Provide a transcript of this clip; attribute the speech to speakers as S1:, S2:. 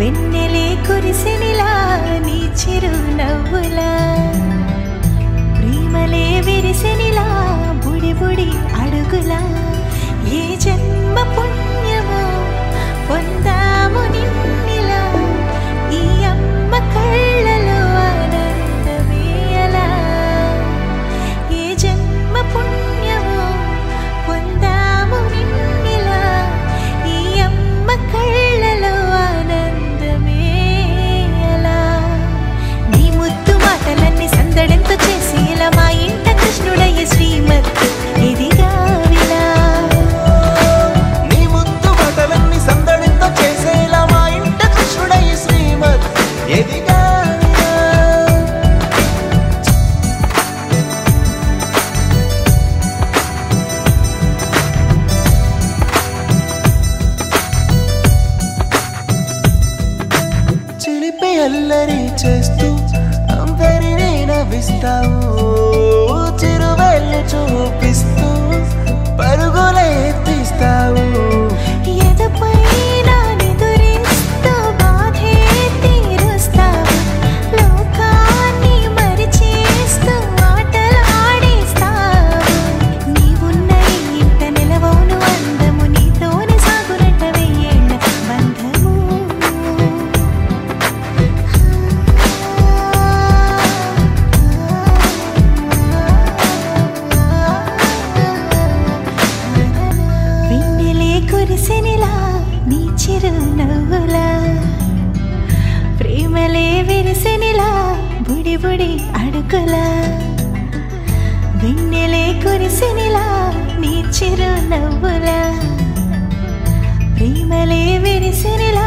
S1: వెన్నెలే కురిసినిలా నీ చిరు నవ్వులా ప్రేమలే విరిసినిలా బుడి బుడి అడుగులా ఏ జన్మ పుణ్యమో పొందాము నిన్నిలా ఈ అమ్మ కళ్ళలో ఆనందమే అలా ఏ జన్మ పుణ్యమో పొందాము నిన్నిలా ఈ అమ్మ కళ్ళలో ఆనందమే అలా నీ ముద్దు మాటలన్నీ సందడెంతో చేసి ఇలా మా ఇంట కృష్ణుడయ్య శ్రీమత్ ఇదిగా విలా
S2: నీ ముద్దు మాటలన్నీ సందడితో చేసేలా మా ఇంట కృష్ణుడయ్య శ్రీమత్ ఎదిగా చిలిపి అల్లరి చేస్తూ అందరినీ నవ్విస్తావు చిరువెల్లి చూపిస్తూ పరుగులే తీస్తావు
S1: ఎదపై నా నిదురిస్తూ బాధే తీరుస్తావు లోకాన్ని మరిచేస్తూ ఆటలాడేస్తావు నీవున్న ఈ ఇంట నిలవవును అందము నీతోనే సాగునట వెయ్యేళ్ళ బంధము వెన్నెలే కురిసెనిలా నీ చిరు నవ్వులా ప్రేమలే విరిసెనిలా బుడి బుడి అడుగులా వెన్నెలే కురిసెనిలా నీ చిరు నవ్వులా ప్రేమలే విరిసెనిలా